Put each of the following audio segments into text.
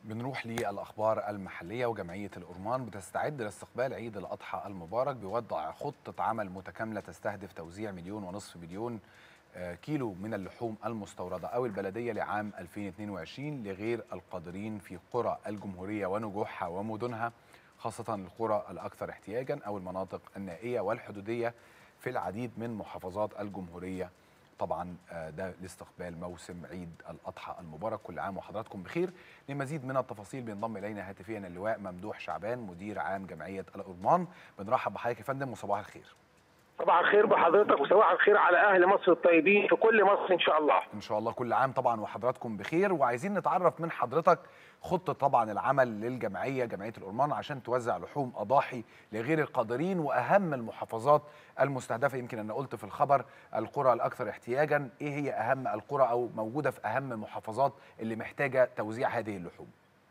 بنروح للأخبار المحلية وجمعية الأورمان بتستعد لاستقبال عيد الأضحى المبارك بوضع خطة عمل متكاملة تستهدف توزيع مليون ونصف مليون آه، كيلو من اللحوم المستوردة أو البلدية لعام 2022 لغير القادرين في قرى الجمهورية ونجوحها ومدنها خاصة القرى الأكثر احتياجا أو المناطق النائية والحدودية في العديد من محافظات الجمهورية طبعا آه، ده لاستقبال موسم عيد الاضحى المبارك كل عام وحضراتكم بخير لمزيد من التفاصيل بينضم الينا هاتفيا اللواء ممدوح شعبان مدير عام جمعيه الأورمان بنرحب بحضرتك يا فندم وصباح الخير صباح الخير بحضرتك وصباح الخير على اهل مصر الطيبين في كل مصر ان شاء الله ان شاء الله كل عام طبعا وحضراتكم بخير وعايزين نتعرف من حضرتك خطه طبعا العمل للجمعيه جمعيه الأورمان عشان توزع لحوم اضاحي لغير القادرين واهم المحافظات المستهدفه يمكن انا قلت في الخبر القرى الاكثر احتياجا ايه هي اهم القرى او موجوده في اهم المحافظات اللي محتاجه توزيع هذه اللحوم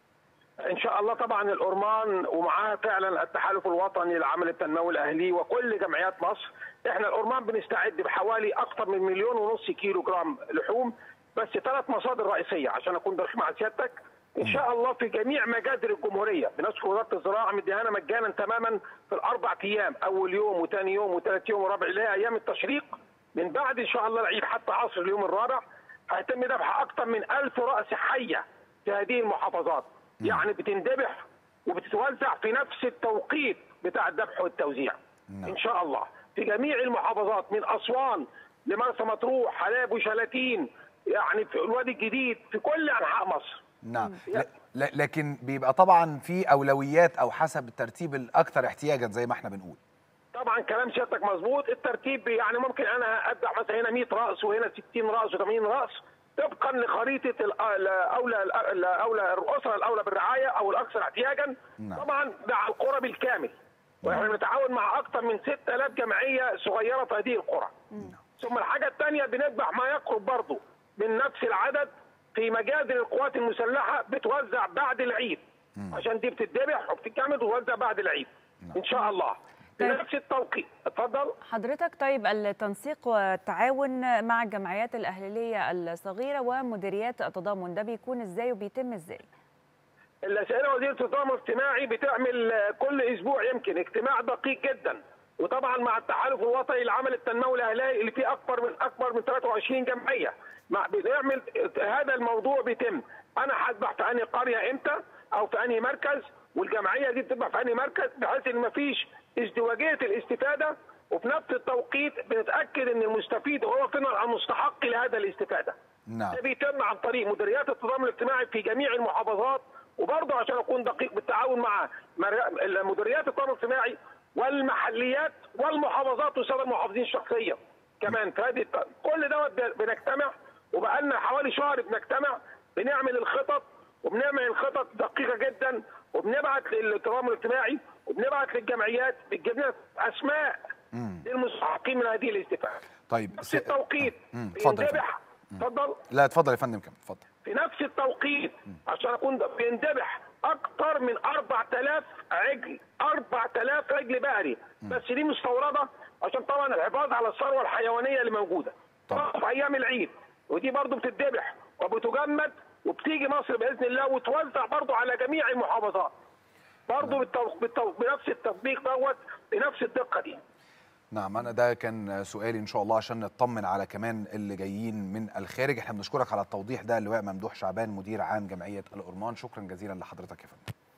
ان شاء الله طبعا الأورمان ومعاه فعلا التحالف الوطني للعمل التنموي الاهلي وكل جمعيات مصر احنا الأورمان بنستعد بحوالي اكثر من مليون ونص كيلو جرام لحوم بس ثلاث مصادر رئيسيه عشان اكون دقيق مع سيادتك ان شاء الله في جميع مجازر الجمهوريه بنشكر وزاره الزراعه مديانا مجانا تماما في الاربع ايام اول يوم وثاني يوم وثالث يوم ورابع اللي هي ايام التشريق من بعد ان شاء الله العيد حتى عصر اليوم الرابع هيتم ذبح اكثر من ألف راس حيه في هذه المحافظات يعني بتندبح وبتتوزع في نفس التوقيت بتاع الذبح والتوزيع نعم. ان شاء الله في جميع المحافظات من اسوان لمرسى مطروح حلاب وشلاتين يعني في الوادي الجديد في كل انحاء مصر نعم ل- ل- لكن بيبقى طبعا في اولويات او حسب الترتيب الاكثر احتياجا زي ما احنا بنقول طبعا كلام سيادتك مظبوط الترتيب يعني ممكن انا ابدا مثلا هنا 100 راس وهنا 60 راس و80 راس طبقا لخريطه الأ- الاولى الاولى الاسره الاولى بالرعايه او الاكثر احتياجا نعم. طبعا مع القرى بالكامل واحنا بنتعاون مع اكثر من 6000 جمعيه صغيره في هذه القرى ثم الحاجه الثانيه بنذبح ما يقرب برضه من نفس العدد في مجازر القوات المسلحه بتوزع بعد العيد عشان دي بتتذبح وبتتكمل وتوزع بعد العيد ان شاء الله في طيب. نفس التوقيت اتفضل حضرتك طيب التنسيق والتعاون مع الجمعيات الأهلية الصغيرة ومديريات التضامن ده بيكون ازاي وبيتم ازاي؟ السيده وزيره التضامن الاجتماعي بتعمل آه، كل اسبوع يمكن اجتماع دقيق جدا وطبعا مع التحالف الوطني للعمل التنموي الاهلي اللي فيه اكبر من اكبر من 23 جمعيه مع بنعمل هذا الموضوع بيتم انا هذبح في انهي قريه امتى او في انهي مركز والجمعيه دي بتذبح في انهي مركز بحيث ان مفيش ازدواجيه الاستفاده وفي نفس التوقيت بنتاكد ان المستفيد هو فعلا المستحق لهذا الاستفاده. نعم ده بيتم عن طريق مديريات التضامن الاجتماعي في جميع المحافظات وبرضه عشان اكون دقيق بالتعاون مع مر- مديريات التضامن الاجتماعي والمحليات والمحافظات وسادة المحافظين شخصيا كمان في هذه الت- كل دوت ب- بنجتمع وبقالنا حوالي شهر بنجتمع بنعمل الخطط وبنعمل الخطط دقيقه جدا وبنبعت للتضامن الاجتماعي وبنبعت للجمعيات بتجيب لنا اسماء للمستحقين من هذه الاستفاده. طيب نفس س- التوقيت مم، اتفضل يا بيندبح اتفضل لا اتفضل يا فندم كمل اتفضل في نفس التوقيت عشان اكون بيندبح اكتر من 4000 عجل 4000 عجل بقري بس دي مستورده عشان طبعا الحفاظ على الثروه الحيوانيه اللي موجوده طبعا. في ايام العيد ودي برضو بتتذبح وبتجمد وبتيجي مصر باذن الله وتوزع برضو على جميع المحافظات برضو بالتو... بالتو... بنفس التطبيق دوت بنفس الدقه دي نعم انا ده كان سؤالي ان شاء الله عشان نطمن على كمان اللي جايين من الخارج احنا بنشكرك على التوضيح ده اللواء ممدوح شعبان مدير عام جمعيه الأورمان شكرا جزيلا لحضرتك يا فندم